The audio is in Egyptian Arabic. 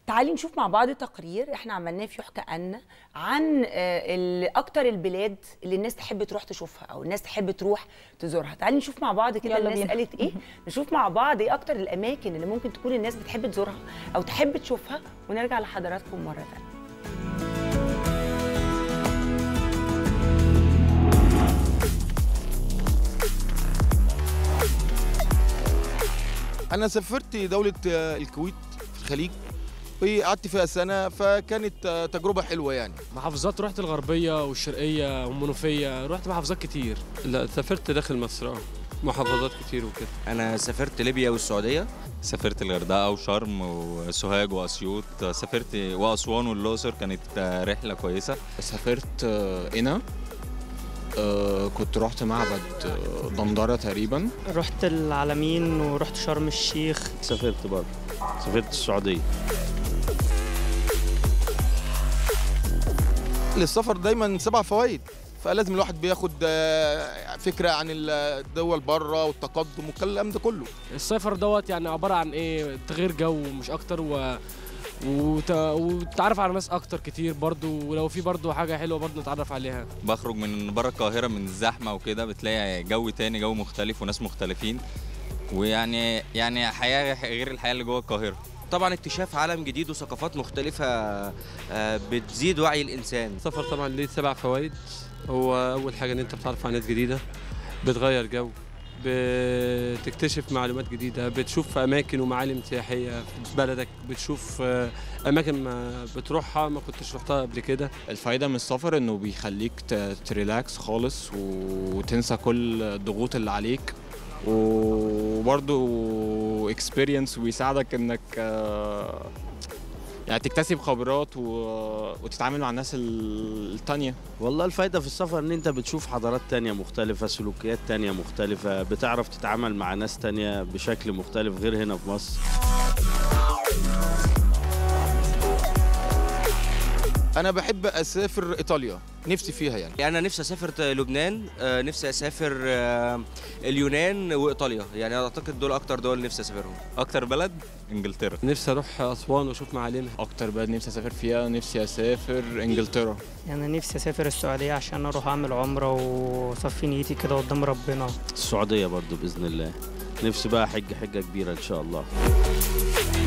تعالي نشوف مع بعض تقرير احنا عملناه في يحكى أن عن آه، ال- اكتر البلاد اللي الناس تحب تروح تشوفها او الناس تحب تروح تزورها تعالي نشوف مع بعض كده يلا الناس بينا. قالت ايه نشوف مع بعض ايه اكتر الاماكن اللي ممكن تكون الناس بتحب تزورها او تحب تشوفها ونرجع لحضراتكم مرة ثانية انا سافرت دوله آه، الكويت في الخليج وقعدت فيها سنه فكانت آه، تجربه حلوه يعني محافظات رحت الغربية والشرقية والمنوفية رحت محافظات كتير لا سافرت داخل مصر اه محافظات كتير وكده انا سافرت ليبيا والسعوديه سافرت الغردقه وشرم وسوهاج واسيوط سافرت واسوان والاقصر كانت رحله كويسه سافرت آه، قنا آه، كنت رحت معبد آه، دندرة تقريبا رحت العلمين ورحت شرم الشيخ سافرت برضه سافرت السعوديه للسفر دايما سبع فوائد فلازم الواحد بياخد آه، فكره عن الدول بره والتقدم والكلام ده كله السفر دوت يعني عبارة عن ايه تغيير جو مش اكتر و وت... وتتعرف على ناس اكتر كتير برضو ولو في برضو حاجة حلوة برضو نتعرف عليها بخرج من بره القاهره من الزحمه وكده بتلاقي جو تاني جو مختلف وناس مختلفين ويعني يعني حياه غير الحياه اللي جوه القاهره طبعا اكتشاف عالم جديد وثقافات مختلفة آه، بتزيد وعي الإنسان السفر طبعا ليه سبع فوائد هو اول حاجه ان انت بتعرف على ناس جديده بتغير جو بتكتشف معلومات جديده بتشوف اماكن ومعالم سياحيه في بلدك بتشوف آه، اماكن ما بتروحها ما كنتش رحتها قبل كده الفايدة من السفر انه بيخليك ت- تريلاكس خالص وتنسى كل الضغوط اللي عليك وبرضه اكسبيرينس ويساعدك انك آه، يعني تكتسب خبرات و- وتتعامل مع الناس ال- التانية والله الفايدة في السفر ان انت بتشوف حضارات تانية مختلفة سلوكيات تانية مختلفة بتعرف تتعامل مع ناس تانية بشكل مختلف غير هنا في مصر انا بحب اسافر ايطاليا نفسي فيها يعني أنا نفسي أسافر ت- لبنان آه، نفسي أسافر آه، اليونان وإيطاليا يعني أعتقد دول أكتر دول نفسي أسافرهم اكتر بلد انجلترا نفسي اروح اسوان واشوف معالمها اكتر بلد نفسي اسافر فيها نفسي اسافر انجلترا يعني نفسي اسافر السعودية عشان اروح اعمل عمرة واصفي نيتي كده قدام ربنا السعودية برضو بإذن الله نفسي بقى حج حجة كبيرة ان شاء الله